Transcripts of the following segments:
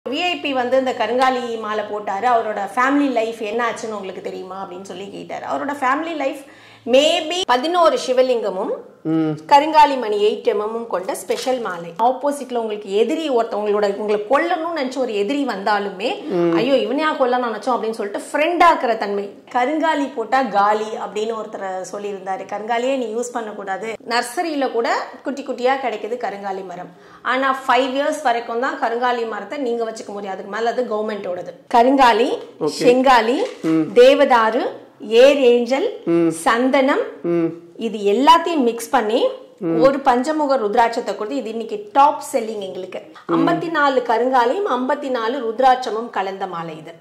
VIP வந்து இந்த கருங்காலி மாலை போட்டாரு அவரோட ஃபேமிலி லைஃப் என்ன ஆச்சுன்னு உங்களுக்கு தெரியுமா அப்படின்னு சொல்லி கேட்டாரு அவரோட ஃபேமிலி லைஃப் மேபி பதினோரு சிவலிங்கமும் கருங்காலி மணி எயிட் எம்எம்மும் கொண்ட ஸ்பெஷல் மாலை ஆப்போசிட்ல உங்களுக்கு எதிரி ஒருத்தவங்களோட உங்களை கொல்லணும்னு நினைச்ச ஒரு எதிரி வந்தாலுமே ஐயோ இவனையா கொல்லணும் நினைச்சோம் அப்படின்னு சொல்லிட்டு ஃப்ரெண்ட் ஆக்குற தன்மை கருங்காலி போட்டா காலி அப்படின்னு ஒருத்தர் சொல்லியிருந்தாரு கருங்காலியே நீ யூஸ் பண்ணக்கூடாது நர்சரியில கூட குட்டி குட்டியா கிடைக்குது கருங்காலி மரம் ஆனா ஃபைவ் இயர்ஸ் வரைக்கும் தான் கருங்காலி மரத்தை நீங்க வச்சுக்க முடியாது அதுக்கு மேல அது கவர்மெண்டோடது கருங்காலி செங்காலி தேவதாரு ஏர் ஏஞ்சல் சந்தனம் இது எல்லாத்தையும் மிக்ஸ் பண்ணி ஒரு பஞ்சமுக ருத்ராட்சத்தை கொடுத்து இது இன்னைக்கு டாப் செல்லிங் எங்களுக்கு ஐம்பத்தி நாலு கருங்காலியும் ஐம்பத்தி நாலு ருத்ராட்சமும் கலந்த மாலை இது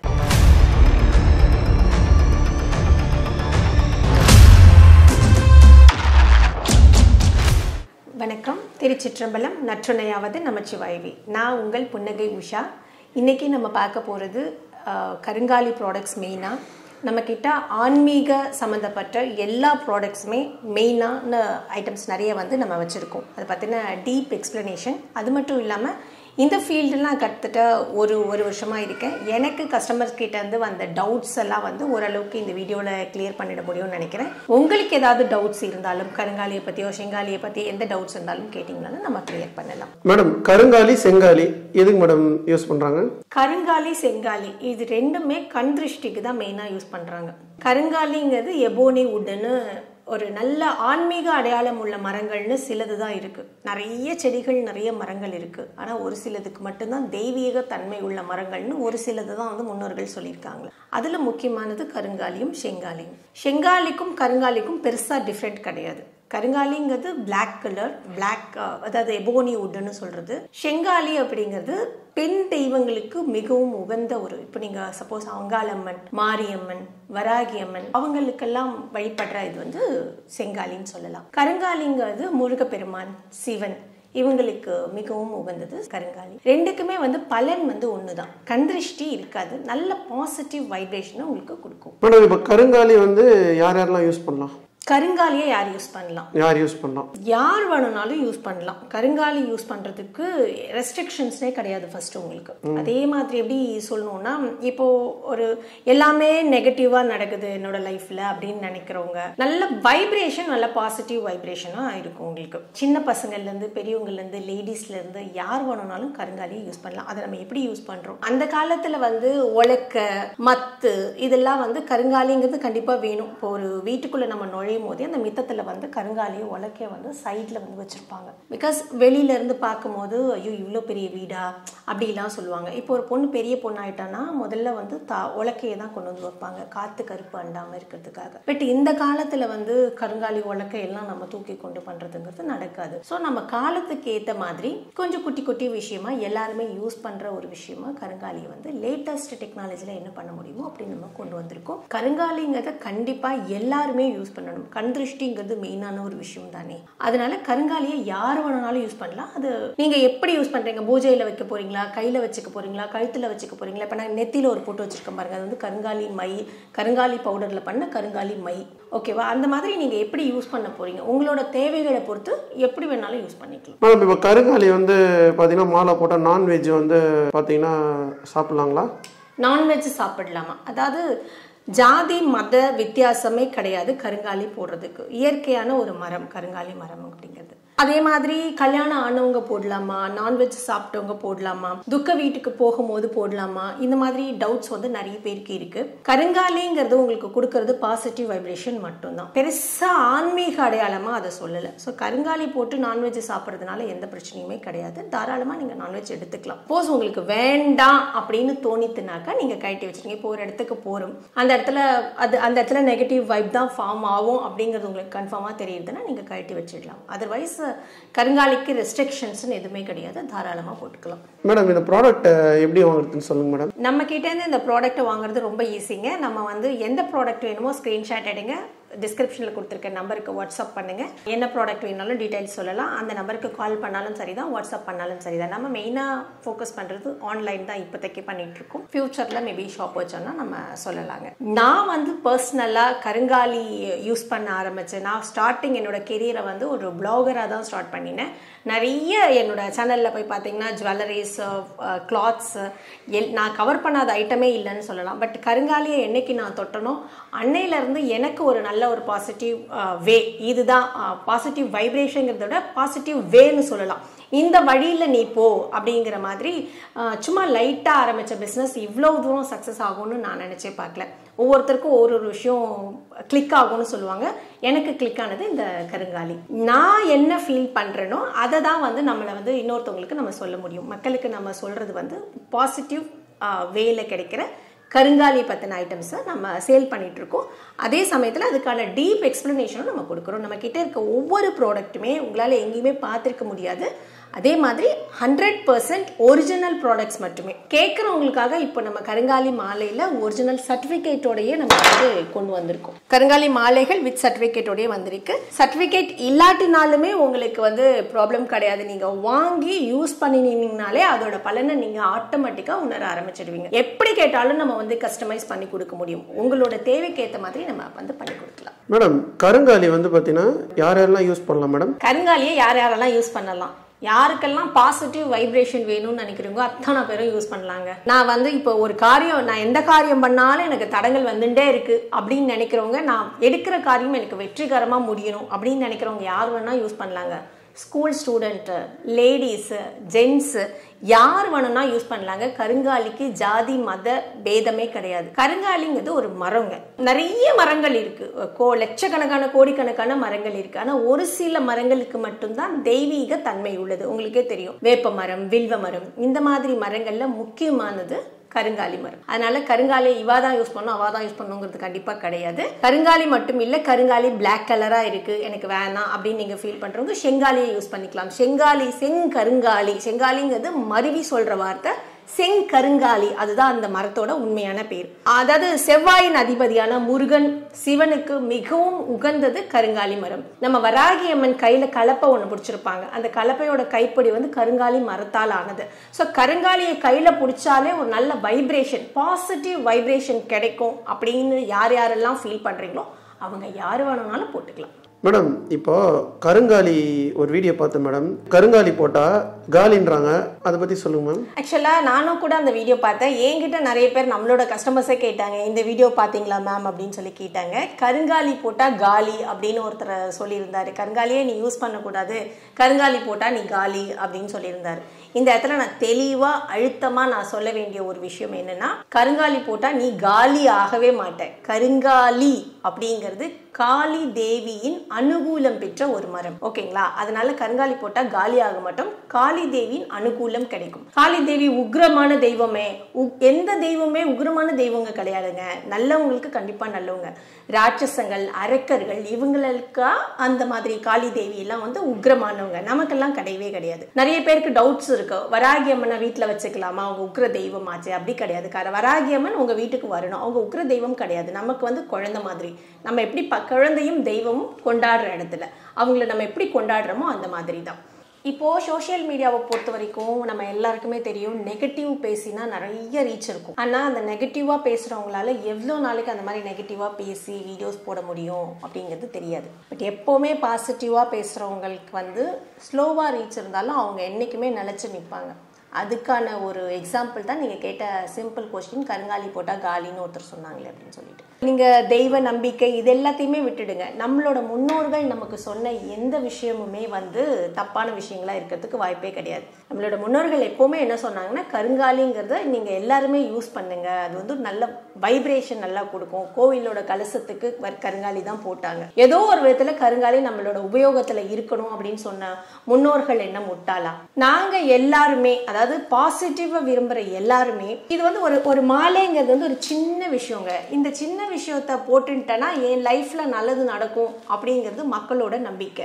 வணக்கம் திருச்சிற்றம்பலம் நற்றுணையாவது நமச்சிவாய்வி நான் உங்கள் புன்னகை உஷா இன்னைக்கு நம்ம பார்க்க போகிறது கருங்காலி ப்ராடக்ட்ஸ் மெயினாக நம்மக்கிட்ட ஆன்மீக சம்மந்தப்பட்ட எல்லா ப்ராடக்ட்ஸுமே மெயினான ஐட்டம்ஸ் நிறைய வந்து நம்ம வச்சுருக்கோம் அதை பற்றின டீப் எக்ஸ்ப்ளனேஷன் அது மட்டும் இல்லாமல் இந்த ஃபீல்டெலாம் கற்றுட்ட ஒரு ஒரு வருஷமாக இருக்கேன் எனக்கு கஸ்டமர்ஸ் கிட்ட இருந்து வந்த டவுட்ஸ் எல்லாம் வந்து ஓரளவுக்கு இந்த வீடியோவில் கிளியர் பண்ணிட முடியும்னு நினைக்கிறேன் உங்களுக்கு ஏதாவது டவுட்ஸ் இருந்தாலும் கருங்காலியை பற்றியோ செங்காலியை பற்றி எந்த டவுட்ஸ் இருந்தாலும் கேட்டிங்கனாலும் நம்ம கிளியர் பண்ணலாம் மேடம் கருங்காலி செங்காலி எதுக்கு மேடம் யூஸ் பண்றாங்க கருங்காலி செங்காலி இது ரெண்டுமே கண் திருஷ்டிக்கு தான் மெயினாக யூஸ் பண்ணுறாங்க கருங்காலிங்கிறது எபோனி வுட்டுன்னு ஒரு நல்ல ஆன்மீக அடையாளம் உள்ள மரங்கள்னு சிலது தான் இருக்கு நிறைய செடிகள் நிறைய மரங்கள் இருக்கு ஆனால் ஒரு சிலதுக்கு மட்டும்தான் தெய்வீக தன்மை உள்ள மரங்கள்னு ஒரு சிலது தான் வந்து முன்னோர்கள் சொல்லியிருக்காங்க அதில் முக்கியமானது கருங்காலியும் செங்காலியும் செங்காலிக்கும் கருங்காலிக்கும் பெருசாக டிஃப்ரெண்ட் கிடையாது கருங்காலிங்கிறது பிளாக் கலர் பிளாக் அதாவது எபோனி வுட்னு சொல்றது செங்காலி அப்படிங்கிறது பெண் தெய்வங்களுக்கு மிகவும் உகந்த ஒரு இப்போ நீங்க சப்போஸ் அங்காளம்மன் மாரியம்மன் வராகி அம்மன் அவங்களுக்கெல்லாம் வழிபடுற இது வந்து செங்காலின்னு சொல்லலாம் கருங்காலிங்கிறது முருகப்பெருமான் சிவன் இவங்களுக்கு மிகவும் உகந்தது கருங்காலி ரெண்டுக்குமே வந்து பலன் வந்து ஒண்ணுதான் கண்திருஷ்டி இருக்காது நல்ல பாசிட்டிவ் வைப்ரேஷனை உங்களுக்கு கொடுக்கும் மேடம் இப்போ கருங்காலி வந்து யார் யாரெல்லாம் யூஸ் பண்ணலாம் கருங்காலியை யார் யூஸ் பண்ணலாம் யார் யூஸ் பண்ணலாம் யார் வேணும்னாலும் யூஸ் பண்ணலாம் கருங்காலி யூஸ் பண்றதுக்கு ரெஸ்ட்ரிக்ஷன்ஸ்னே கிடையாது ஃபர்ஸ்ட் உங்களுக்கு அதே மாதிரி எப்படி சொல்லணும்னா இப்போ ஒரு எல்லாமே நெகட்டிவா நடக்குது என்னோட லைஃப்ல அப்படின்னு நினைக்கிறவங்க நல்ல வைப்ரேஷன் நல்ல பாசிட்டிவ் வைப்ரேஷனா இருக்கும் உங்களுக்கு சின்ன பசங்கள்ல இருந்து பெரியவங்கல இருந்து லேடிஸ்ல இருந்து யார் வேணும்னாலும் கருங்காலியை யூஸ் பண்ணலாம் அதை நம்ம எப்படி யூஸ் பண்றோம் அந்த காலத்துல வந்து உலக்க மத்து இதெல்லாம் வந்து கருங்காலிங்கிறது கண்டிப்பா வேணும் இப்போ ஒரு வீட்டுக்குள்ள நம்ம நுழையும் போதே அந்த மித்தத்துல வந்து கருங்காலியும் உலக்கைய வந்து சைட்ல வந்து வச்சிருப்பாங்க பிகாஸ் வெளியில இருந்து பார்க்கும்போது ஐயோ இவ்வளோ பெரிய வீடா அப்படிலாம் சொல்லுவாங்க இப்போ ஒரு பொண்ணு பெரிய பொண்ணு ஆயிட்டானா முதல்ல வந்து தா உலக்கையை தான் கொண்டு வந்து வைப்பாங்க காத்து கருப்பு அண்டாம இருக்கிறதுக்காக பட் இந்த காலத்துல வந்து கருங்காலி உலக்கை எல்லாம் நம்ம தூக்கி கொண்டு பண்றதுங்கிறது நடக்காது ஸோ நம்ம காலத்துக்கு ஏத்த மாதிரி கொஞ்சம் குட்டி குட்டி விஷயமா எல்லாருமே யூஸ் பண்ற ஒரு விஷயமா கருங்காலியை வந்து லேட்டஸ்ட் டெக்னாலஜில என்ன பண்ண முடியுமோ அப்படி நம்ம கொண்டு வந்திருக்கோம் கருங்காலிங்கிறத கண்டிப்பா எல்லாருமே யூஸ் பண்ணணும் கண் திருஷ்டிங்கிறது மெயினான ஒரு விஷயம் தானே அதனால கருங்காலியை யார் வேணும்னாலும் யூஸ் பண்ணலாம் அது நீங்க எப்படி யூஸ் பண்றீங்க பூஜையில வைக்க போறீங்களா கையில வச்சுக்க போறீங்களா கழுத்துல வச்சுக்க போறீங்களா இப்ப நான் நெத்தியில ஒரு போட்டு வச்சிருக்கேன் பாருங்க அது வந்து கருங்காலி மை கருங்காலி பவுடர்ல பண்ண கருங்காலி மை ஓகேவா அந்த மாதிரி நீங்க எப்படி யூஸ் பண்ண போறீங்க உங்களோட தேவைகளை பொறுத்து எப்படி வேணாலும் யூஸ் பண்ணிக்கலாம் மேடம் இப்போ கருங்காலி வந்து பார்த்தீங்கன்னா மாலை போட்டால் நான்வெஜ் வந்து பார்த்தீங்கன்னா சாப்பிட்லாங்களா நான்வெஜ் சாப்பிடலாமா அதாவது ஜாதி மத வித்தியாசமே கிடையாது கருங்காலி போடுறதுக்கு இயற்கையான ஒரு மரம் கருங்காலி மரம் அப்படிங்கிறது அதே மாதிரி கல்யாணம் ஆனவங்க போடலாமா நான்வெஜ் சாப்பிட்டவங்க போடலாமா துக்க வீட்டுக்கு போகும்போது போடலாமா இந்த மாதிரி டவுட்ஸ் வந்து நிறைய பேருக்கு இருக்கு கருங்காலிங்கிறது உங்களுக்கு கொடுக்கறது பாசிட்டிவ் வைப்ரேஷன் மட்டும்தான் பெருசா ஆன்மீக அடையாளமா அதை சொல்லலை ஸோ கருங்காலி போட்டு நான்வெஜ் சாப்பிட்றதுனால எந்த பிரச்சனையுமே கிடையாது தாராளமா நீங்க நான்வெஜ் எடுத்துக்கலாம் சப்போஸ் உங்களுக்கு வேண்டாம் அப்படின்னு தோணித்துனாக்கா நீங்க கழட்டி வச்சிருங்க இப்போ ஒரு இடத்துக்கு போறோம் அந்த இடத்துல அது அந்த இடத்துல நெகட்டிவ் வைப் தான் ஃபார்ம் ஆகும் அப்படிங்கிறது உங்களுக்கு கன்ஃபார்மாக தெரியுதுன்னா நீங்க கழட்டி வச்சிடலாம் அதர்வைஸ் கருங்காலிக்கு ரெஸ்ட்ரிக்ஷன்ஸ்னு எதுவுமே கிடையாது தாராளமாக போட்டுக்கலாம் மேடம் இந்த ப்ராடக்ட் எப்படி வாங்குறதுன்னு சொல்லுங்க மேடம் நம்ம கிட்டேருந்து இந்த ப்ராடக்ட் வாங்குறது ரொம்ப ஈஸிங்க நம்ம வந்து எந்த ப்ராடக்ட் வேணுமோ ஸ்க்ரீன்ஷாட் எடுங்க டிஸ்கிரிப்ஷனில் கொடுத்துருக்க நம்பருக்கு வாட்ஸ்அப் பண்ணுங்க என்ன ப்ராடக்ட் வேணாலும் டீடைல்ஸ் சொல்லலாம் அந்த நம்பருக்கு கால் பண்ணாலும் சரிதான் வாட்ஸ்அப் பண்ணாலும் சரிதான் நம்ம மெயினாக ஃபோக்கஸ் பண்ணுறது ஆன்லைன் தான் இப்போதைக்கு பண்ணிட்டு இருக்கோம் ஃபியூச்சரில் மேபி ஷாப் வச்சோம்னா நம்ம சொல்லலாங்க நான் வந்து பர்சனலாக கருங்காலி யூஸ் பண்ண ஆரம்பித்தேன் நான் ஸ்டார்டிங் என்னோட கெரியரை வந்து ஒரு பிளாகராக தான் ஸ்டார்ட் பண்ணினேன் நிறைய என்னோட சேனலில் போய் பார்த்தீங்கன்னா ஜுவல்லரிஸ் கிளாத்ஸ் எல் நான் கவர் பண்ணாத ஐட்டமே இல்லைன்னு சொல்லலாம் பட் கருங்காலியை என்னைக்கு நான் தொட்டனோ அன்னையிலேருந்து எனக்கு ஒரு நல்ல ஒரு பாசிட்டிவ் வே இதுதான் பாசிட்டிவ் வைப்ரேஷனுங்கிறத விட பாசிட்டிவ் வேன்னு சொல்லலாம் இந்த வழியில் நீ போ அப்படிங்கிற மாதிரி அஹ், சும்மா லைட்டாக ஆரம்பித்த பிஸ்னஸ் இவ்வளோ தூரம் சக்ஸஸ் ஆகும்னு நான் நினச்சே பார்க்கல ஒவ்வொருத்தருக்கும் ஒரு ஒரு விஷயம் கிளிக் ஆகும்னு சொல்லுவாங்க எனக்கு கிளிக் ஆனது இந்த கருங்காலி நான் என்ன ஃபீல் பண்ணுறேனோ அதை தான் வந்து நம்மளை வந்து இன்னொருத்தவங்களுக்கு நம்ம சொல்ல முடியும் மக்களுக்கு நம்ம சொல்கிறது வந்து பாசிட்டிவ் வேல கிடைக்கிற கருங்காலி பற்றின ஐட்டம்ஸை நம்ம சேல் பண்ணிட்டு இருக்கோம் அதே சமயத்தில் அதுக்கான டீப் எக்ஸ்ப்ளனேஷனும் நம்ம கொடுக்குறோம் நம்ம கிட்ட இருக்க ஒவ்வொரு ப்ராடக்ட்டுமே உங்களால் எங்கேயுமே பார்த்துருக்க முடியாது அதே மாதிரி ஹண்ட்ரட் பர்சன்ட் ஒரிஜினல் ப்ராடக்ட்ஸ் மட்டுமே கேட்குறவங்களுக்காக இப்போ நம்ம கருங்காலி மாலையில் ஒரிஜினல் சர்டிஃபிகேட்டோடயே நம்ம வந்து கொண்டு வந்திருக்கோம் கருங்காலி மாலைகள் வித் சர்டிஃபிகேட்டோடயே வந்திருக்கு சர்டிஃபிகேட் இல்லாட்டினாலுமே உங்களுக்கு வந்து ப்ராப்ளம் கிடையாது நீங்கள் வாங்கி யூஸ் பண்ணினீங்கனாலே அதோட பலனை நீங்கள் ஆட்டோமேட்டிக்காக உணர ஆரம்பிச்சிடுவீங்க எப்படி கேட்டாலும் நம்ம வந்து கஸ்டமைஸ் பண்ணி கொடுக்க முடியும் உங்களோட தேவைக்கு ஏற்ற மாதிரி நம்ம வந்து பண்ணி கொடுக்கலாம் மேடம் கருங்காலி வந்து பார்த்தீங்கன்னா யார் யாரெல்லாம் யூஸ் பண்ணலாம் மேடம் கருங்காலியை யார் யாரெல்லாம் யூஸ் பண்ணலாம் யாருக்கெல்லாம் பாசிட்டிவ் வைப்ரேஷன் வேணும்னு நினைக்கிறீங்களோ அத்தனை பேரும் யூஸ் பண்ணலாங்க நான் வந்து இப்போ ஒரு காரியம் நான் எந்த காரியம் பண்ணாலும் எனக்கு தடங்கள் வந்துட்டே இருக்கு அப்படின்னு நினைக்கிறவங்க நான் எடுக்கிற காரியம் எனக்கு வெற்றிகரமாக முடியணும் அப்படின்னு நினைக்கிறவங்க யார் வேணா யூஸ் பண்ணலாங்க ஸ்கூல் ஸ்டூடெண்ட்டு லேடிஸு ஜென்ஸு யார் வேணும்னா யூஸ் பண்ணலாங்க கருங்காலிக்கு ஜாதி மத பேதமே கிடையாது கருங்காலிங்கிறது ஒரு மரங்க நிறைய மரங்கள் இருக்கு கோ லட்சக்கணக்கான கோடிக்கணக்கான மரங்கள் இருக்கு ஆனா ஒரு சில மரங்களுக்கு மட்டும்தான் தெய்வீக தன்மை உள்ளது உங்களுக்கே தெரியும் வேப்ப மரம் வில்வ மரம் இந்த மாதிரி மரங்கள்ல முக்கியமானது கருங்காலி மரம் அதனால கருங்காலி இவா தான் யூஸ் பண்ணும் அவா தான் யூஸ் பண்ணுங்கிறது கண்டிப்பா கிடையாது கருங்காலி மட்டும் இல்ல கருங்காலி Black கலரா இருக்கு எனக்கு வேணாம் அப்படின்னு நீங்க ஃபீல் பண்றவங்க செங்காலியை யூஸ் பண்ணிக்கலாம் செங்காலி செங்கருங்காலி செங்காலிங்கிறது மருவி சொல்ற வார்த்தை செங்கருங்காலி அதுதான் அந்த மரத்தோட உண்மையான பேர் அதாவது செவ்வாயின் அதிபதியான முருகன் சிவனுக்கு மிகவும் உகந்தது கருங்காலி மரம் நம்ம வராகி அம்மன் கையில கலப்பை ஒன்று பிடிச்சிருப்பாங்க அந்த கலப்பையோட கைப்பிடி வந்து கருங்காலி மரத்தால் ஆனது ஸோ கருங்காலியை கையில பிடிச்சாலே ஒரு நல்ல வைப்ரேஷன் பாசிட்டிவ் வைப்ரேஷன் கிடைக்கும் அப்படின்னு யார் யாரெல்லாம் ஃபீல் பண்றீங்களோ அவங்க யார் வேணும்னாலும் போட்டுக்கலாம் மேடம் இப்போ கருங்காலி ஒரு வீடியோ பார்த்தேன் மேடம் கருங்காலி போட்டா காலின்றாங்க அதை பத்தி சொல்லுங்க மேம் ஆக்சுவலாக நானும் கூட அந்த வீடியோ பார்த்தேன் என்கிட்ட நிறைய பேர் நம்மளோட கஸ்டமர்ஸே கேட்டாங்க இந்த வீடியோ பார்த்தீங்களா மேம் அப்படின்னு சொல்லி கேட்டாங்க கருங்காலி போட்டால் காலி அப்படின்னு ஒருத்தர் சொல்லியிருந்தாரு கருங்காலியே நீ யூஸ் பண்ணக்கூடாது கருங்காலி போட்டால் நீ காலி அப்படின்னு சொல்லியிருந்தாரு இந்த இடத்துல நான் தெளிவாக அழுத்தமாக நான் சொல்ல வேண்டிய ஒரு விஷயம் என்னன்னா கருங்காலி போட்டால் நீ காலி ஆகவே மாட்ட கருங்காலி அப்படிங்கிறது காளி தேவியின் அனுகூலம் பெற்ற ஒரு மரம் ஓகேங்களா அதனால கருங்காலி போட்டா காலி ஆக மாட்டோம் காளி தேவியின் அனுகூலம் கிடைக்கும் காளி தேவி உக்ரமான தெய்வமே உ- எந்த தெய்வமே உக்ரமான தெய்வங்க கிடையாதுங்க நல்லவங்களுக்கு கண்டிப்பா நல்லவங்க ராட்சசங்கள் அரக்கர்கள் இவங்களுக்கா அந்த மாதிரி காளி தேவி எல்லாம் வந்து உக்ரமானவங்க நமக்கெல்லாம் கிடையவே கிடையாது நிறைய பேருக்கு டவுட்ஸ் இருக்கு வராகி அம்மனை வீட்டில் வச்சுக்கலாமா அவங்க உக்ர தெய்வம் ஆச்சு அப்படி கிடையாது கார வராகி அம்மன் உங்க வீட்டுக்கு வரணும் அவங்க உக்ர தெய்வம் கிடையாது நமக்கு வந்து குழந்தை மாதிரி நம்ம எப்படி ப குழந்தையும் தெய்வமும் கொண்டாடுற இடத்துல அவங்கள நம்ம எப்படி கொண்டாடுறோமோ அந்த மாதிரி தான் இப்போ சோஷியல் மீடியாவை பொறுத்த வரைக்கும் நம்ம எல்லாருக்குமே தெரியும் நெகட்டிவ் பேசினா நிறைய ரீச் இருக்கும் ஆனா அந்த நெகட்டிவா பேசுறவங்களால எவ்வளோ நாளைக்கு அந்த மாதிரி நெகட்டிவா பேசி வீடியோஸ் போட முடியும் அப்படிங்கிறது தெரியாது பட் எப்பவுமே பாசிட்டிவா பேசுறவங்களுக்கு வந்து ஸ்லோவா ரீச் இருந்தாலும் அவங்க என்னைக்குமே நிலைச்சு நிற்பாங்க அதுக்கான ஒரு எக்ஸாம்பிள் தான் நீங்க கேட்ட சிம்பிள் கொஸ்டின் கருங்காலி போட்டா காலின்னு ஒருத்தர் சொன்னாங்களே அப்படின்னு சொல்லிட்டு நீங்க தெய்வ நம்பிக்கை இது எல்லாத்தையுமே விட்டுடுங்க நம்மளோட முன்னோர்கள் நமக்கு சொன்ன எந்த விஷயமுமே வந்து தப்பான விஷயங்களா இருக்கிறதுக்கு வாய்ப்பே கிடையாது நம்மளோட முன்னோர்கள் எப்பவுமே என்ன சொன்னாங்கன்னா கருங்காலிங்கிறத நீங்க எல்லாருமே யூஸ் பண்ணுங்க அது வந்து ஒரு நல்ல வைப்ரேஷன் நல்லா கொடுக்கும் கோவிலோட கலசத்துக்கு வர்- கருங்காலி தான் போட்டாங்க ஏதோ ஒரு விதத்துல கருங்காலி நம்மளோட உபயோகத்துல இருக்கணும் அப்படின்னு சொன்ன முன்னோர்கள் என்ன முட்டாளா நாங்க எல்லாருமே அதாவது பாசிட்டிவா விரும்புற எல்லாருமே இது வந்து ஒரு ஒரு மாலைங்கிறது வந்து ஒரு சின்ன விஷயங்க இந்த சின்ன விஷயத்த போட்டுட்டேன்னா என் லைஃப்ல நல்லது நடக்கும் அப்படிங்கிறது மக்களோட நம்பிக்கை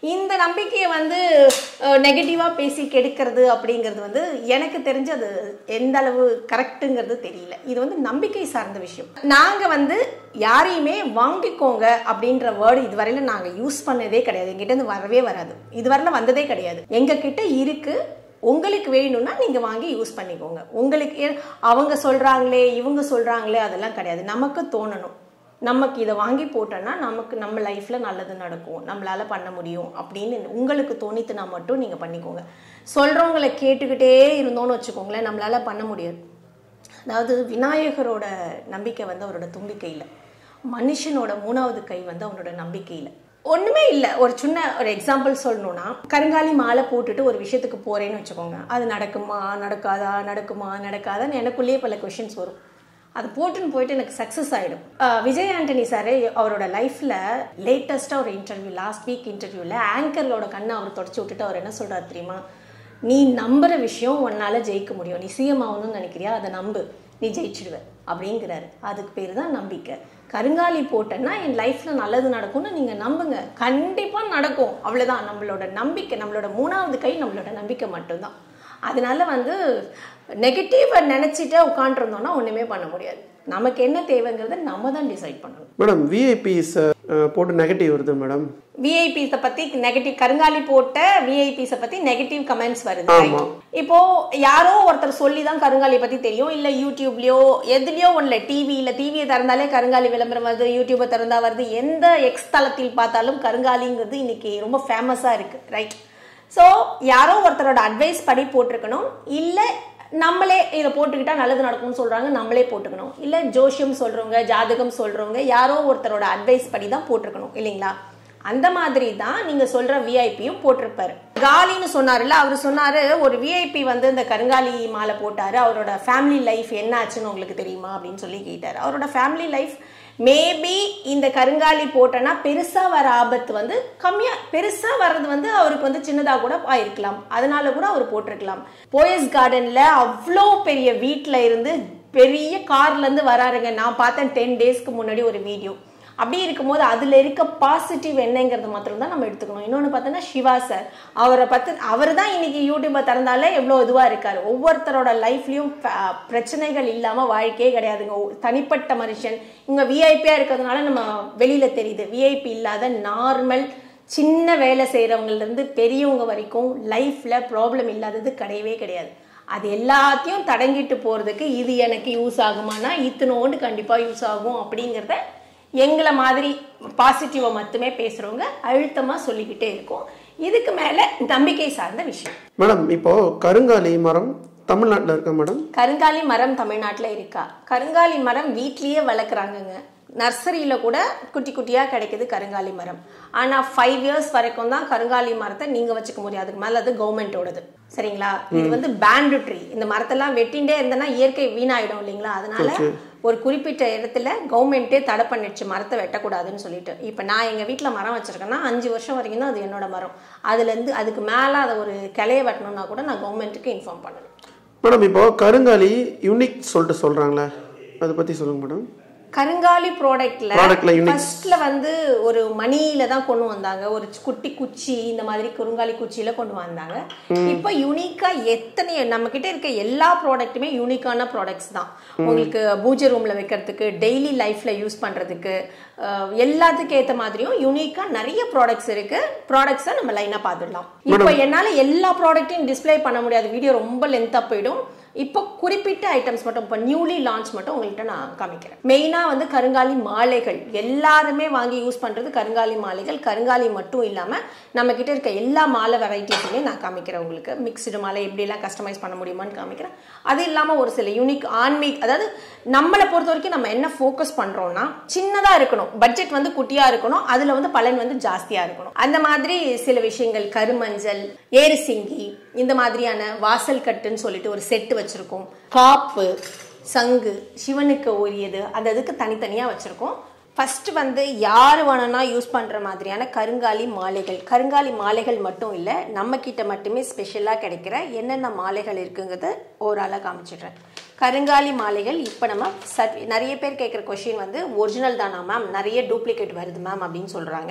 இந்த நம்பிக்கையை வந்து நெகட்டிவாக பேசி கெடுக்கிறது அப்படிங்கிறது வந்து எனக்கு தெரிஞ்சு அது எந்த அளவு கரெக்டுங்கிறது தெரியல இது வந்து நம்பிக்கை சார்ந்த விஷயம் நாங்கள் வந்து யாரையுமே வாங்கிக்கோங்க அப்படின்ற வேர்டு இதுவரையில நாங்கள் யூஸ் பண்ணதே கிடையாது எங்கிட்ட இருந்து வரவே வராது இதுவரையில வந்ததே கிடையாது எங்ககிட்ட இருக்கு உங்களுக்கு வேணும்னா நீங்க வாங்கி யூஸ் பண்ணிக்கோங்க உங்களுக்கு ஏ- அவங்க சொல்றாங்களே இவங்க சொல்றாங்களே அதெல்லாம் கிடையாது நமக்கு தோணணும் நமக்கு இதை வாங்கி போட்டோன்னா நமக்கு நம்ம லைஃப்ல நல்லது நடக்கும் நம்மளால பண்ண முடியும் அப்படின்னு உங்களுக்கு தோணித்துனா மட்டும் நீங்க பண்ணிக்கோங்க சொல்றவங்களை கேட்டுக்கிட்டே இருந்தோம்னு வச்சுக்கோங்களேன் நம்மளால பண்ண முடியாது அதாவது விநாயகரோட நம்பிக்கை வந்து அவரோட தும்பிக்கையில் மனுஷனோட மூணாவது கை வந்து அவனோட நம்பிக்கையில் ஒண்ணுமே இல்லை ஒரு சின்ன ஒரு எக்ஸாம்பிள் சொல்லணும்னா கருங்காலி மாலை போட்டுட்டு ஒரு விஷயத்துக்கு போறேன்னு வச்சுக்கோங்க அது நடக்குமா நடக்காதா நடக்குமா நடக்காதான்னு எனக்குள்ளேயே பல கொஷின்ஸ் வரும் அது போட்டுன்னு போயிட்டு எனக்கு சக்ஸஸ் ஆகிடும் விஜய் ஆண்டனி சார் அவரோட லைஃப்பில் லேட்டஸ்ட்டாக ஒரு இன்டர்வியூ லாஸ்ட் வீக் இன்டர்வியூவில் ஆங்கரோட கண்ணை அவர் தொடச்சி விட்டுட்டு அவர் என்ன சொல்றாரு தெரியுமா நீ நம்புற விஷயம் உன்னால ஜெயிக்க முடியும் நீ சிஎம் ஆகணும்னு நினைக்கிறியா அதை நம்பு நீ ஜெயிச்சிடுவ அப்படிங்கிறாரு அதுக்கு பேர் தான் நம்பிக்கை கருங்காலி போட்டேன்னா என் லைஃப்ல நல்லது நடக்கும்னு நீங்க நம்புங்க கண்டிப்பா நடக்கும் அவ்வளவுதான் நம்மளோட நம்பிக்கை நம்மளோட மூணாவது கை நம்மளோட நம்பிக்கை மட்டும்தான் அதனால வந்து நெகட்டிவை நினைச்சிட்டு உட்காந்துருந்தோம்னா ஒண்ணுமே பண்ண முடியாது நமக்கு என்ன தேவைங்கிறத நம்ம தான் டிசைட் பண்ணணும் மேடம் விஐபிஸ் போட்டு நெகட்டிவ் வருது மேடம் விஐபிஸ பத்தி நெகட்டிவ் கருங்காலி போட்ட விஐபிஸ பத்தி நெகட்டிவ் கமெண்ட்ஸ் வருது ஆமா. right? இப்போ யாரோ ஒருத்தர் சொல்லி தான் கருங்காலி பத்தி தெரியும் இல்ல யூடியூப்லயோ எதுலயோ ஒண்ணுல டிவியில டிவியை திறந்தாலே கருங்காலி விளம்பரம் வருது யூடியூபை திறந்தா வருது எந்த எக்ஸ் தளத்தில் பார்த்தாலும் கருங்காலிங்கிறது இன்னைக்கு ரொம்ப ஃபேமஸா இருக்கு ரைட் ஸோ யாரோ ஒருத்தரோட அட்வைஸ் படி போட்டிருக்கணும் இல்ல நம்மளே இதை போட்டுக்கிட்டா நல்லது நடக்கும்னு சொல்றாங்க நம்மளே போட்டுக்கணும் இல்ல ஜோஷியம் சொல்றவங்க ஜாதகம் சொல்றவங்க யாரோ ஒருத்தரோட அட்வைஸ் படி தான் போட்டிருக்கணும் இல்லைங்களா அந்த மாதிரி தான் நீங்க சொல்ற விஐபியும் போட்டிருப்பாரு காலின்னு சொன்னாருல்ல அவர் சொன்னாரு ஒரு விஐபி வந்து இந்த கருங்காலி மாலை போட்டாரு அவரோட ஃபேமிலி லைஃப் என்ன ஆச்சுன்னு உங்களுக்கு தெரியுமா அப்படின்னு சொல்லி கேட்டாரு அவரோட ஃபேமிலி லைஃப் மேபி இந்த கருங்காலி போட்டனா பெருசா வர ஆபத்து வந்து கம்மியா பெருசா வர்றது வந்து அவருக்கு வந்து சின்னதா கூட ஆயிருக்கலாம் அதனால கூட அவர் போட்டிருக்கலாம் போயஸ் கார்டன்ல அவ்வளோ பெரிய வீட்ல இருந்து பெரிய கார்ல இருந்து வராருங்க நான் பார்த்தேன் டென் டேஸ்க்கு முன்னாடி ஒரு வீடியோ அப்படி இருக்கும்போது அதுல இருக்க பாசிட்டிவ் என்னங்கிறது மாத்திரம் தான் நம்ம எடுத்துக்கணும் இன்னொன்னு பார்த்தோன்னா சிவா சார் அவரை பத்தி அவர் தான் இன்னைக்கு யூடியூப்பை திறந்தாலே எவ்வளோ இதுவா இருக்காரு ஒவ்வொருத்தரோட லைஃப்லயும் பிரச்சனைகள் இல்லாம வாழ்க்கையே கிடையாதுங்க ஒ- தனிப்பட்ட மனுஷன் இவங்க விஐபியா இருக்கிறதுனால நம்ம வெளியில தெரியுது விஐபி இல்லாத நார்மல் சின்ன வேலை செய்யறவங்கல இருந்து பெரியவங்க வரைக்கும் லைஃப்ல ப்ராப்ளம் இல்லாதது கிடையவே கிடையாது அது எல்லாத்தையும் தடங்கிட்டு போறதுக்கு இது எனக்கு யூஸ் ஆகுமானா இத்தனோண்டு கண்டிப்பா யூஸ் ஆகும் அப்படிங்கிறத எங்களை மாதிரி பாசிட்டிவை மட்டுமே பேசுறவங்க அழுத்தமா சொல்லிக்கிட்டே இருக்கோம் இதுக்கு மேல நம்பிக்கை சார்ந்த விஷயம் மேடம் இப்போ கருங்காலி மரம் தமிழ்நாட்டில் இருக்கா மேடம் கருங்காலி மரம் தமிழ்நாட்டுல இருக்கா கருங்காலி மரம் வீட்லயே வளர்க்குறாங்கங்க நர்சரியில கூட குட்டி குட்டியா கிடைக்குது கருங்காலி மரம் ஆனா ஃபைவ் இயர்ஸ் வரைக்கும் தான் கருங்காலி மரத்தை நீங்க வச்சுக்க முடியும் அதுக்கு மேல அது கவர்மெண்டோடது சரிங்களா இது வந்து பேண்டு ட்ரீ இந்த மரத்தெல்லாம் வெட்டிண்டே இருந்தேன்னா இயற்கை வீணாயிடும் இல்லைங்களா அதனால ஒரு குறிப்பிட்ட இடத்துல கவர்மெண்ட்டே தடை பண்ணிடுச்சு மரத்தை வெட்டக்கூடாதுன்னு சொல்லிட்டு இப்போ நான் எங்கள் வீட்டில் மரம் வச்சிருக்கேன்னா அஞ்சு வருஷம் வரைக்கும் தான் அது என்னோட மரம் அதுலேருந்து அதுக்கு மேலே அதை ஒரு கிளைய வெட்டணும்னா கூட நான் கவர்மெண்ட்டுக்கு இன்ஃபார்ம் பண்ணணும் மேடம் இப்போ கருங்காலி யூனிக் சொல்லிட்டு சொல்றாங்களே அதை பத்தி சொல்லுங்க மேடம் கருங்காலி ப்ராடக்ட்ல Productல unique. ஃபர்ஸ்ட்ல வந்து ஒரு மணியில தான் கொண்டு வந்தாங்க ஒரு குட்டி குச்சி இந்த மாதிரி குறுங்காலி குச்சியில கொண்டு வந்தாங்க இப்போ யூனிக்கா எத்தனை நம்ம கிட்ட இருக்க எல்லா ப்ராடக்ட்டுமே யூனிக்கான ப்ராடக்ட்ஸ் தான் உங்களுக்கு பூஜை ரூம்ல வைக்கிறதுக்கு டெய்லி லைஃப்ல யூஸ் பண்றதுக்கு அஹ், எல்லாத்துக்கும் ஏத்த மாதிரியும் யூனிக்கா நிறைய ப்ராடக்ட்ஸ் இருக்கு ப்ராடக்ட்ஸை நம்ம லைனா பார்த்துடலாம் இப்போ என்னால எல்லா ப்ராடக்ட்டையும் டிஸ்ப்ளே பண்ண முடியாது வீடியோ ரொம்ப லென்த்தா போயிடும் இப்போ குறிப்பிட்ட ஐட்டம்ஸ் மட்டும் இப்போ நியூலி லான்ச் மட்டும் உங்கள்கிட்ட நான் காமிக்கிறேன் மெயினாக வந்து கருங்காலி மாலைகள் எல்லாருமே வாங்கி யூஸ் பண்ணுறது கருங்காலி மாலைகள் கருங்காலி மட்டும் இல்லாமல் நம்ம கிட்ட இருக்க எல்லா மாலை வெரைட்டிஸுமே நான் காமிக்கிறேன் உங்களுக்கு மிக்ஸ்டு மாலை எப்படிலாம் கஸ்டமைஸ் பண்ண முடியுமான்னு காமிக்கிறேன் அது இல்லாமல் ஒரு சில யூனிக் ஆன்மீக் அதாவது நம்மளை பொறுத்த வரைக்கும் நம்ம என்ன ஃபோக்கஸ் பண்ணுறோம்னா சின்னதாக இருக்கணும் பட்ஜெட் வந்து குட்டியாக இருக்கணும் அதில் வந்து பலன் வந்து ஜாஸ்தியாக இருக்கணும் அந்த மாதிரி சில விஷயங்கள் கருமஞ்சள் ஏரிசிங்கி இந்த மாதிரியான வாசல் கட்டுன்னு சொல்லிட்டு ஒரு செட்டு வச்சிருக்கோம் காப்பு சங்கு சிவனுக்கு உரியது அந்த இதுக்கு தனித்தனியாக வச்சிருக்கோம் ஃபர்ஸ்ட் வந்து யார் வேணும்னா யூஸ் பண்ணுற மாதிரியான கருங்காலி மாலைகள் கருங்காலி மாலைகள் மட்டும் இல்லை நம்ம கிட்ட மட்டுமே ஸ்பெஷலாக கிடைக்கிற என்னென்ன மாலைகள் இருக்குங்கிறத ஓரளவு காமிச்சிடுறேன் கருங்காலி மாலைகள் இப்போ நம்ம சர்ட் நிறைய பேர் கேட்குற கொஷின் வந்து ஒரிஜினல் தானா மேம் நிறைய டூப்ளிகேட் வருது மேம் அப்படின்னு சொல்கிறாங்க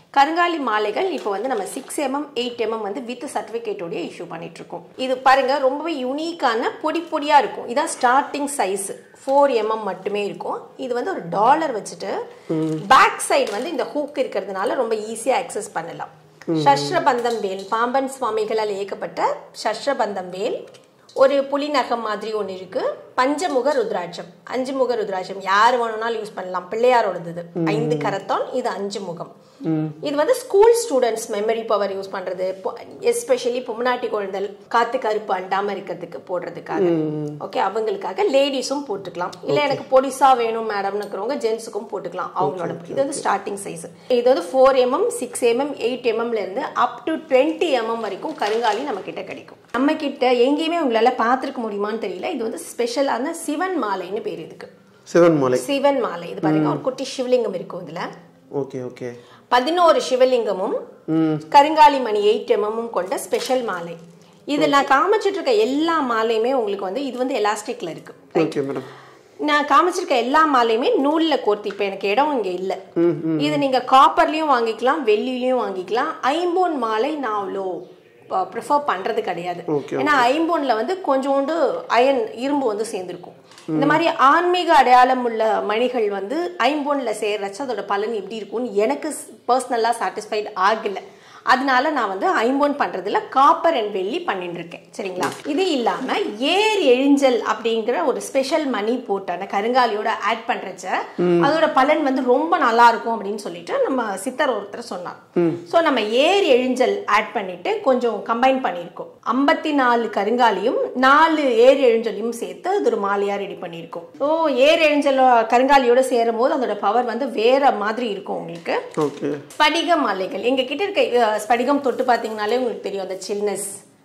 கருங்காலி மாலைகள் இப்போ வந்து நம்ம சிக்ஸ் எம்எம் எயிட் எம்எம் வந்து வித் சர்டிஃபிகேட்டோடய இஷ்யூ பண்ணிட்டு இருக்கோம் இது பாருங்க ரொம்பவே யூனிக்கான பொடி பொடியா இருக்கும் இதான் ஸ்டார்டிங் சைஸ் ஃபோர் எம்எம் மட்டுமே இருக்கும் இது வந்து ஒரு டாலர் வச்சுட்டு பேக் சைடு வந்து இந்த ஹூக் இருக்கிறதுனால ரொம்ப ஈஸியா அக்சஸ் பண்ணலாம் சஷ்ரபந்தம் வேல் பாம்பன் சுவாமிகளால் இயக்கப்பட்ட சஷ்ரபந்தம் வேல் ஒரு புலி நகம் மாதிரி ஒன்று இருக்கு பஞ்சமுக ருத்ராட்சம் அஞ்சு முக ருத்ராட்சம் யார் வேணும்னாலும் யூஸ் பண்ணலாம் பிள்ளையாரோடது இது ஐந்து கரத்தான் இது அஞ்சு முகம் இது வந்து school students memory power use பண்றது எஸ்பெஷலி பொம்னாட்டி குழந்தல் காத்து கருப்பு அண்டாம இருக்கிறதுக்கு போடுறதுக்காக ஓகே அவங்களுக்காக லேடிஸும் போட்டுக்கலாம் இல்ல எனக்கு பொடிசா வேணும் மேடம்னு இருக்கிறவங்க ஜென்ஸுக்கும் போட்டுக்கலாம் அவங்களோட இது வந்து ஸ்டார்டிங் சைஸ் இது வந்து four MM six MM eight எம்எம்ல இருந்து அப் டு டுவெண்ட்டி எம்எம் வரைக்கும் கருங்காலி நம்ம கிட்ட கிடைக்கும் நம்ம கிட்ட எங்கேயுமே உங்களால பார்த்துருக்க முடியுமான்னு தெரியல இது வந்து ஸ்பெஷலான சிவன் மாலைன்னு பேர் இதுக்கு சிவன் மாலை சிவன் மாலை இது பாருங்க ஒரு குட்டி சிவலிங்கம் இருக்கும் இதுல ஓகே ஓகே பதினோரு சிவலிங்கமும் கருங்காலி மணி எயிட் எம்எம்மும் கொண்ட ஸ்பெஷல் மாலை இது நான் காமிச்சிட்டு இருக்க எல்லா மாலையுமே உங்களுக்கு வந்து இது வந்து எலாஸ்டிக்ல இருக்கு ஓகே மேடம் நான் காமிச்சிருக்க எல்லா மாலையுமே நூல்ல கோர்த்து இப்ப எனக்கு இடம் இங்க இல்ல இது நீங்க காப்பர்லயும் வாங்கிக்கலாம் வெள்ளிலையும் வாங்கிக்கலாம் ஐம்போன் மாலை நான் அவ்வளோ ப்ரிஃபர் பண்றது கிடையாது Okay, ஏன்னா ஐம்போன்ல வந்து கொஞ்சோண்டு அயன் இரும்பு வந்து சேர்ந்திருக்கும் இந்த மாதிரி ஆன்மீக அடையாளம் உள்ள மணிகள் வந்து ஐம்போன்ல சேர்றச்சு அதோட பலன் எப்படி இருக்கும்னு எனக்கு பர்சனலா சாட்டிஸ்ஃபைட் ஆகல அதனால நான் வந்து ஐம்போன் பண்றதுல காப்பர் அண்ட் வெள்ளி பண்ணிட்டு இருக்கேன் சரிங்களா இது இல்லாம ஏர் எழிஞ்சல் அப்படிங்கிற ஒரு ஸ்பெஷல் மணி போட்டு அந்த கருங்காலியோட ஆட் பண்றச்ச அதோட பலன் வந்து ரொம்ப நல்லா இருக்கும் அப்படின்னு சொல்லிட்டு நம்ம சித்தர் ஒருத்தர் சொன்னார் சோ நம்ம ஏர் எழிஞ்சல் ஆட் பண்ணிட்டு கொஞ்சம் கம்பைன் பண்ணியிருக்கோம் ஐம்பத்தி நாலு கருங்காலியும் நாலு ஏர் எழிஞ்சலையும் சேர்த்து அது ஒரு மாலையா ரெடி பண்ணியிருக்கோம் ஸோ ஏர் எழிஞ்சல் கருங்காலியோட சேரும் போது அதோட பவர் வந்து வேற மாதிரி இருக்கும் உங்களுக்கு ஓகே ஸ்படிக மாலைகள் எங்க கிட்ட இருக்க அஹ், ஸ்படிகம் தொட்டு பார்த்தீங்கனாலே உங்களுக்கு தெரியும் அந்த சில்னஸ்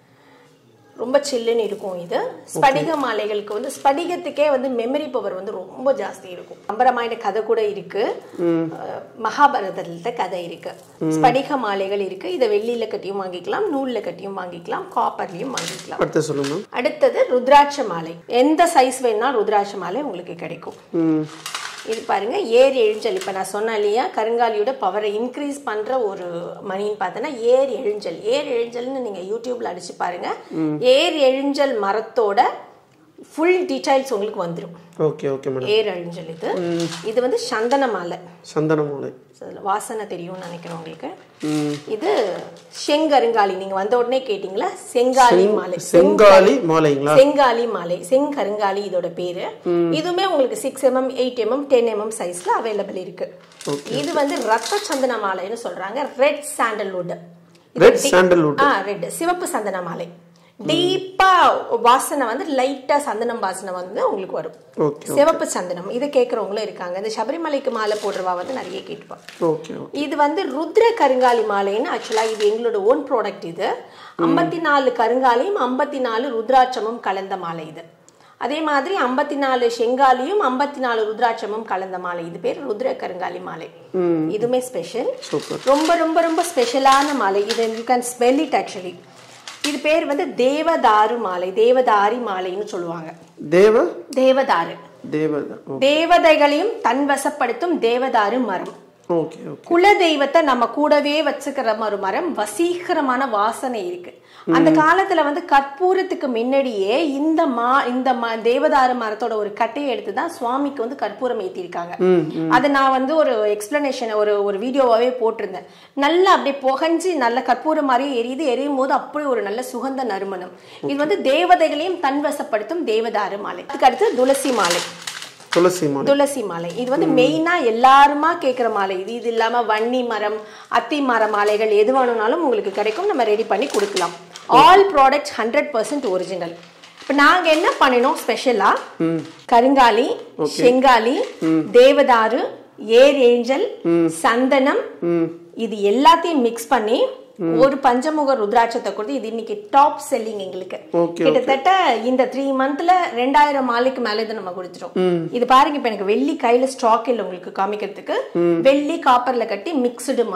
ரொம்ப சில்லுன்னு இருக்கும் இது ஸ்படிக மாலைகளுக்கு வந்து ஸ்படிகத்துக்கே வந்து மெமரி பவர் வந்து ரொம்ப ஜாஸ்தி இருக்கும் அம்பரமாயின கதை கூட இருக்கு அஹ், மகாபாரதத்துல கதை இருக்கு ஸ்படிக மாலைகள் இருக்கு இதை வெள்ளியில கட்டியும் வாங்கிக்கலாம் நூல்ல கட்டியும் வாங்கிக்கலாம் காப்பர்லயும் வாங்கிக்கலாம் அடுத்து சொல்லுங்க மேம் அடுத்தது ருத்ராட்ச மாலை எந்த சைஸ் வேணா ருத்ராட்ச மாலை உங்களுக்கு கிடைக்கும் ம் இது பாருங்க ஏர் எழுஞ்சல் இப்போ நான் சொன்னேன் இல்லையா கருங்காலியோட பவரை இன்க்ரீஸ் பண்ற ஒரு மணின்னு பார்த்தோன்னா ஏர் எழுஞ்சல் ஏர் எழுஞ்சல்னு நீங்க யூடியூப்ல அடிச்சு பாருங்க ஏர் எழுஞ்சல் மரத்தோட ஃபுல் டீடைல்ஸ் உங்களுக்கு வந்துடும் ஓகே ஓகே மேடம் ஏர் எழுஞ்சல் இது இது வந்து சந்தன மாலை சந்தன மாலை So, இதுல வாசனை தெரியும்னு நினைக்கிறேன் உங்களுக்கு ம் இது செங்கருங்காலி நீங்க வந்த உடனே கேட்டீங்களா செங்காலி மாலை செங்காலி மாலைங்களா செங்காலி மாலை செங்கருங்காலி இதோட பேரு இதுவுமே உங்களுக்கு six MM eight MM ten MM சைஸ்ல அவைலபிள் இருக்கு இது வந்து ரத்த சந்தன மாலைன்னு சொல்றாங்க red sandalwood red sandalwood ah red சிவப்பு சந்தன மாலை டீப்பா வாசனை வந்து லைட்டா சந்தனம் வாசனை வந்து உங்களுக்கு வரும் ஓகே சிவப்பு சந்தனம் இதை கேட்கறவங்களும் இருக்காங்க இந்த சபரிமலைக்கு மாலை போடுறவா வந்து நிறைய கேட்டுப்பா ஓகே ஓகே இது வந்து ருத்ர கருங்காலி மாலைன்னு ஆக்சுவலா இது எங்களோட ஓன் ப்ராடக்ட் இது ஐம்பத்தி நாலு கருங்காலியும் ஐம்பத்தி நாலு ருத்ராட்சமும் கலந்த மாலை இது அதே மாதிரி ஐம்பத்தி நாலு செங்காலியும் ஐம்பத்தி நாலு ருத்ராட்சமும் கலந்த மாலை இது பேர் ருத்ர கருங்காலி மாலை இதுவுமே ஸ்பெஷல் சூப்பர் ரொம்ப ரொம்ப ரொம்ப ஸ்பெஷலான மாலை இது you can smell it actually இது பேர் வந்து தேவதாரு மாலை தேவதாரி மாலைன்னு சொல்லுவாங்க தேவ தேவதாரு தேவதா தேவதைகளையும் தன்வசப்படுத்தும் தேவதாரு மரம் ஓகே ஓகே குல தெய்வத்தை நம்ம கூடவே வச்சுக்கிற ஒரு மரம் வசீகரமான வாசனை இருக்கு அந்த காலத்துல வந்து கற்பூரத்துக்கு முன்னாடியே இந்த மா இந்த ம- தேவதாரு மரத்தோட ஒரு கட்டையை எடுத்து தான் சுவாமிக்கு வந்து கற்பூரம் ஏத்திருக்காங்க அதை நான் வந்து ஒரு எக்ஸ்பிளனேஷன் ஒரு ஒரு வீடியோவாவே போட்டிருந்தேன் நல்லா அப்படியே புகஞ்சு நல்ல கற்பூரம் மாதிரியே எரியுது எரியும் போது அப்படி ஒரு நல்ல சுகந்த நறுமணம் இது வந்து தேவதைகளையும் தன்வசப்படுத்தும் தேவதாரு மாலை அதுக்கு அடுத்து துளசி மாலை துளசி மாலை துளசி மாலை இது வந்து மெயினா எல்லாருமா கேட்குற மாலை இது இது இல்லாம வன்னி மரம் அத்தி மர மாலைகள் எது வேணும்னாலும் உங்களுக்கு கிடைக்கும் நம்ம ரெடி பண்ணி கொடுக்கலாம் all products hundred percent original இப்போ நாங்க என்ன பண்ணினோம் ஸ்பெஷலா கருங்காலி செங்காலி தேவதாரு ஏர் ஏஞ்சல் சந்தனம் இது எல்லாத்தையும் மிக்ஸ் பண்ணி ஒரு பஞ்சமுக ருத்ராட்சத்தை கொடுத்து இது இன்னைக்கு டாப் செல்லிங் எங்களுக்கு Okay, கிட்டத்தட்ட இந்த த்ரீ மந்த்ல ரெண்டாயிரம் மாலைக்கு மேல இதை நம்ம கொடுத்துட்டோம் இது பாருங்க இப்ப எனக்கு வெள்ளி கையில ஸ்டாக் இல்ல உங்களுக்கு காமிக்கிறதுக்கு வெள்ளி காப்பர்ல கட்டி மிக்ஸ்டு மாலை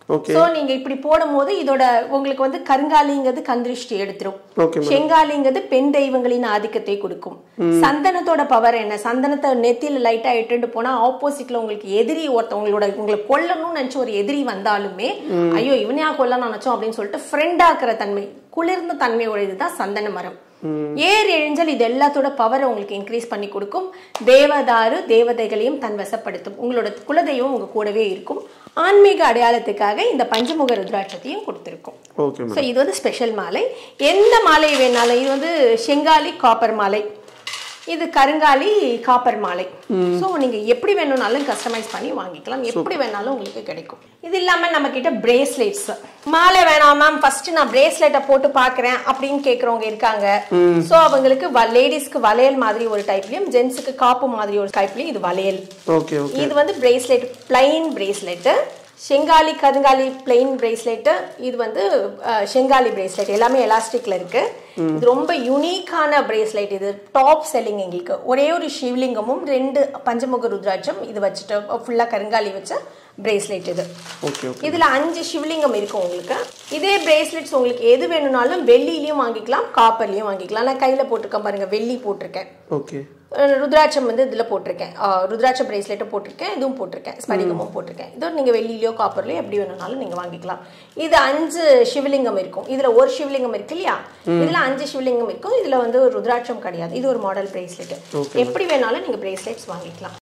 ஓகே சோ நீங்க இப்படி போடும்போது இதோட உங்களுக்கு வந்து கருங்காலிங்கிறது கந்திருஷ்டி எடுத்துரும் ஓகே செங்காலிங்கிறது பெண் தெய்வங்களின் ஆதிக்கத்தை கொடுக்கும் சந்தனத்தோட பவர் என்ன சந்தனத்தை நெத்தியில லைட்டா இட்டுட்டு போனா ஆப்போசிட்ல உங்களுக்கு எதிரி ஒருத்தவங்களோட உங்களை கொல்லணும்னு நினைச்ச ஒரு எதிரி வந்தாலுமே ஐயோ இவனையா கொல்லணும் நினைச்சோம் அப்படின்னு சொல்லிட்டு ஃப்ரெண்ட் ஆக்குற தன்மை குளிர்ந்த தன்மையோட இதுதான் சந்தன மரம் ஏர் எழிஞ்சல் இது எல்லாத்தோட பவரை உங்களுக்கு இன்க்ரீஸ் பண்ணி கொடுக்கும் தேவதாரு தேவதைகளையும் தன் வசப்படுத்தும் உங்களோட குலதெய்வம் உங்க கூடவே இருக்கும் ஆன்மீக அடையாளத்துக்காக இந்த பஞ்சமுக ருத்ராட்சத்தையும் கொடுத்துருக்கோம் ஓகே மேடம் ஸோ இது வந்து ஸ்பெஷல் மாலை எந்த மாலை வேணாலும் இது வந்து செங்காலி காப்பர் மாலை இது கருங்காலி காப்பர் மாலை ஸோ நீங்க எப்படி வேணும்னாலும் கஸ்டமைஸ் பண்ணி வாங்கிக்கலாம் எப்படி வேணாலும் உங்களுக்கு கிடைக்கும் இது இல்லாம நம்ம கிட்ட பிரேஸ்லெட்ஸ் மாலை வேணாம் மேம் ஃபர்ஸ்ட் நான் பிரேஸ்லெட்டை போட்டு பார்க்கறேன் அப்படின்னு கேக்குறவங்க இருக்காங்க ஸோ அவங்களுக்கு லேடிஸ்க்கு வளையல் மாதிரி ஒரு டைப்லயும் ஜென்ஸுக்கு காப்பு மாதிரி ஒரு டைப்லயும் இது வளையல் ஓகே ஓகே இது வந்து பிரேஸ்லெட் பிளைன் பிரேஸ்லெட்டு செங்காலி கருங்காலி பிளெயின் பிரேஸ்லெட்டு இது வந்து அஹ், செங்காலி பிரேஸ்லெட் எல்லாமே எலாஸ்டிக்ல இருக்கு இது ரொம்ப யூனிக்கான பிரேஸ்லெட் இது டாப் செல்லிங் எங்களுக்கு ஒரே ஒரு சிவலிங்கமும் ரெண்டு பஞ்சமுக ருத்ராட்சம் இது வச்சுட்டு ஃபுல்லா கருங்காலி வச்ச பிரேஸ்லெட் இது ஓகே ஓகே இதுல அஞ்சு சிவலிங்கம் இருக்கும் உங்களுக்கு இதே பிரேஸ்லெட்ஸ் உங்களுக்கு எது வேணும்னாலும் வெள்ளிலையும் வாங்கிக்கலாம் காப்பர்லயும் வாங்கிக்கலாம் நான் கையில போட்டிருக்கேன் பாருங்க வெள்ளி போட்டிருக்கேன் ஓகே அஹ் ருத்ராட்சம் வந்து இதுல போட்டிருக்கேன் அஹ் ருத்ராட்ச பிரேஸ்லெட்டும் போட்டிருக்கேன் இதுவும் போட்டிருக்கேன் ஸ்படிகமும் போட்டிருக்கேன் இதோ நீங்க வெள்ளிலையோ காப்பர்லயோ எப்படி வேணும்னாலும் நீங்க வாங்கிக்கலாம் இது அஞ்சு சிவலிங்கம் இருக்கும் இதுல ஒரு சிவலிங்கம் இருக்கு இல்லையா இதுல அஞ்சு சிவலிங்கம் இருக்கும் இதுல வந்து ஒரு ருத்ராட்சம் கிடையாது இது ஒரு மாடல் பிரேஸ்லெட் எப்படி வேணாலும் நீங்க பிரேஸ்லெட்ஸ் வாங்கிக்கலாம்